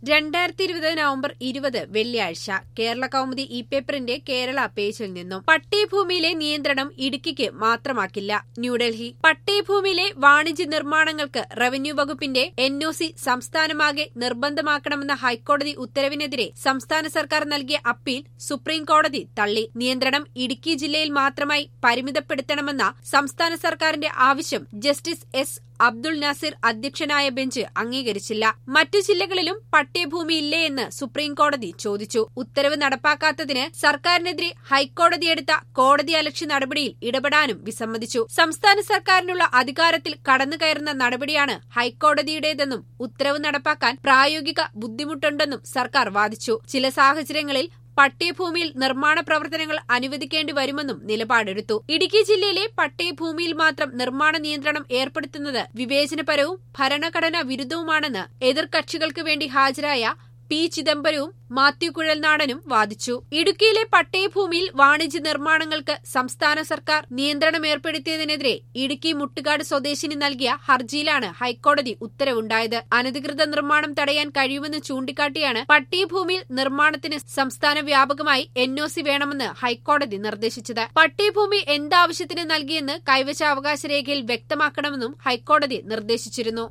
രണ്ടായിരത്തി ഇരുപത് നവംബർ ഇരുപത് വെള്ളിയാഴ്ച കേരള കൗമുദി ഇ പേപ്പറിന്റെ കേരള പേജിൽ നിന്നും പട്ടയഭൂമിയിലെ നിയന്ത്രണം ഇടുക്കിക്ക് മാത്രമാക്കില്ല ന്യൂഡൽഹി പട്ടയഭൂമിയിലെ വാണിജ്യ നിർമ്മാണങ്ങൾക്ക് റവന്യൂ വകുപ്പിന്റെ എൻ ഒ സി സംസ്ഥാനമാകെ നിർബന്ധമാക്കണമെന്ന ഹൈക്കോടതി ഉത്തരവിനെതിരെ സംസ്ഥാന സർക്കാർ നൽകിയ അപ്പീൽ സുപ്രീം കോടതി തള്ളി നിയന്ത്രണം ഇടുക്കി ജില്ലയിൽ മാത്രമായി പരിമിതപ്പെടുത്തണമെന്ന സംസ്ഥാന സർക്കാരിന്റെ ആവശ്യം ജസ്റ്റിസ് എസ് അബ്ദുൾ നാസിർ അധ്യക്ഷനായ ബെഞ്ച് അംഗീകരിച്ചില്ല മറ്റു ജില്ലകളിലും പട്ടയഭൂമിയില്ലേ എന്ന് സുപ്രീം കോടതി ചോദിച്ചു ഉത്തരവ് നടപ്പാക്കാത്തതിന് സർക്കാരിനെതിരെ ഹൈക്കോടതി എടുത്ത കോടതി അലക്ഷ്യ നടപടിയിൽ ഇടപെടാനും വിസമ്മതിച്ചു സംസ്ഥാന സർക്കാരിനുള്ള അധികാരത്തിൽ കടന്നുകയറുന്ന നടപടിയാണ് ഹൈക്കോടതിയുടേതെന്നും ഉത്തരവ് നടപ്പാക്കാൻ പ്രായോഗിക ബുദ്ധിമുട്ടുണ്ടെന്നും സർക്കാർ വാദിച്ചു ചില സാഹചര്യങ്ങളിൽ പട്ടയഭൂമിയിൽ നിർമ്മാണ പ്രവർത്തനങ്ങൾ അനുവദിക്കേണ്ടി വരുമെന്നും നിലപാടെടുത്തു ഇടുക്കി ജില്ലയിലെ പട്ടയഭൂമിയിൽ മാത്രം നിർമ്മാണ നിയന്ത്രണം ഏർപ്പെടുത്തുന്നത് വിവേചനപരവും ഭരണഘടനാ വിരുദ്ധവുമാണെന്ന് എതിർകക്ഷികൾക്ക് വേണ്ടി ഹാജരായ പി ചിദംബരവും മാത്യു കുഴൽനാടനും വാദിച്ചു ഇടുക്കിയിലെ പട്ടയഭൂമിയിൽ വാണിജ്യ നിർമ്മാണങ്ങൾക്ക് സംസ്ഥാന സർക്കാർ നിയന്ത്രണം ഏർപ്പെടുത്തിയതിനെതിരെ ഇടുക്കി മുട്ടുകാട് സ്വദേശിനി നൽകിയ ഹർജിയിലാണ് ഹൈക്കോടതി ഉത്തരവുണ്ടായത് അനധികൃത നിർമ്മാണം തടയാൻ കഴിയുമെന്ന് ചൂണ്ടിക്കാട്ടിയാണ് പട്ടയഭൂമിയിൽ നിർമ്മാണത്തിന് സംസ്ഥാന വ്യാപകമായി എൻ ഒ സി വേണമെന്ന് ഹൈക്കോടതി നിർദ്ദേശിച്ചത് പട്ടയഭൂമി എന്താവശ്യത്തിന് നൽകിയെന്ന് കൈവശ അവകാശ രേഖയിൽ വ്യക്തമാക്കണമെന്നും ഹൈക്കോടതി നിർദ്ദേശിച്ചിരുന്നു